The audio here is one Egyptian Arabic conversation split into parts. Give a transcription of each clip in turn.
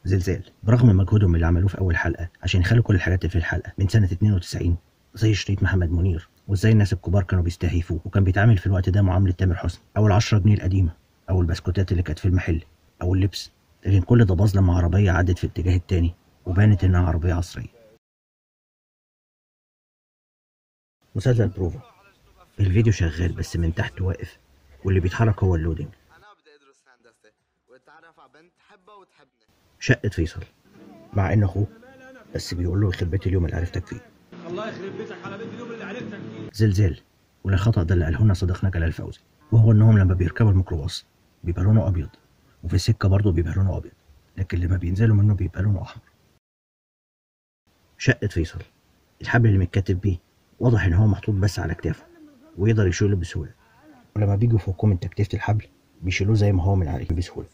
زلزال برغم مجهودهم اللي عملوه في اول حلقه عشان يخلوا كل الحاجات اللي في الحلقه من سنه 92 زي شريط محمد منير وازاي الناس الكبار كانوا بيستهيفوه وكان بيتعامل في الوقت ده معامله تامر حسني او العشرة جنيه القديمه او البسكوتات اللي كانت في المحل او اللبس لكن كل ده باظ لما عربيه عدت في الاتجاه التاني وبانت انها عربيه عصريه مسلسل بروفا الفيديو شغال بس من تحت واقف واللي بيتحرك هو اللودنج انا بدي ادرس هندسه واتعرف على بنت تحبها وتحبني شقة فيصل مع انه اخوه بس بيقول له يخرب بيت اليوم اللي عرفتك فيه الله يخرب بيتك على بيت اليوم اللي عرفتك فيه زلزال والخطأ ده اللي قاله لنا صديقنا جلال فوزي وهو انهم لما بيركبوا الميكروباص بيبقى لونه ابيض وفي السكة برضه بيبقى لونه ابيض لكن لما بينزلوا منه بيبقى لونه احمر شقة فيصل الحبل اللي متكتب بيه واضح ان هو محطوط بس على كتافه ويقدر يشيله بسهولة ولما بيجوا يفكوا من تكتيفة الحبل بيشيلوه زي ما هو من عليه بسهولة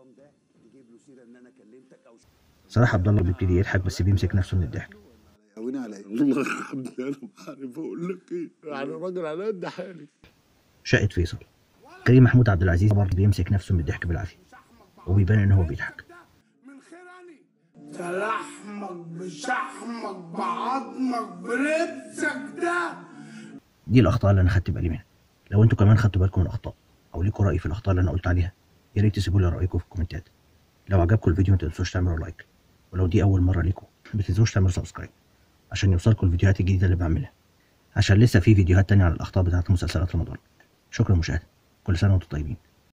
صلاح عبد الله بيبتدي يضحك بس بيمسك نفسه من الضحك هوني عليا والله يرحمني انا ما عارف اقول لك ايه يعني راجل على قد حالي شقة فيصل كريم محمود عبد العزيز برضه بيمسك نفسه من الضحك بالعافية وبيبان ان هو بيضحك ده لحمك بشحمك بعظمك بلبسك ده دي الاخطاء اللي انا خدت بالي منها لو انتوا كمان خدتوا بالكم من الاخطاء او ليكوا راي في الاخطاء اللي انا قلت عليها يا ريت تسيبوا لي رايكم في الكومنتات لو عجبكم الفيديو ما تنسوش تعملوا لايك ولو دي اول مره ليكم ما تنسوش تعملوا سبسكرايب عشان يوصلكم الفيديوهات الجديده اللي بعملها عشان لسه في فيديوهات تانية على الاخطاء بتاعت مسلسلات رمضان شكرا مشاهدة كل سنه وانتم طيبين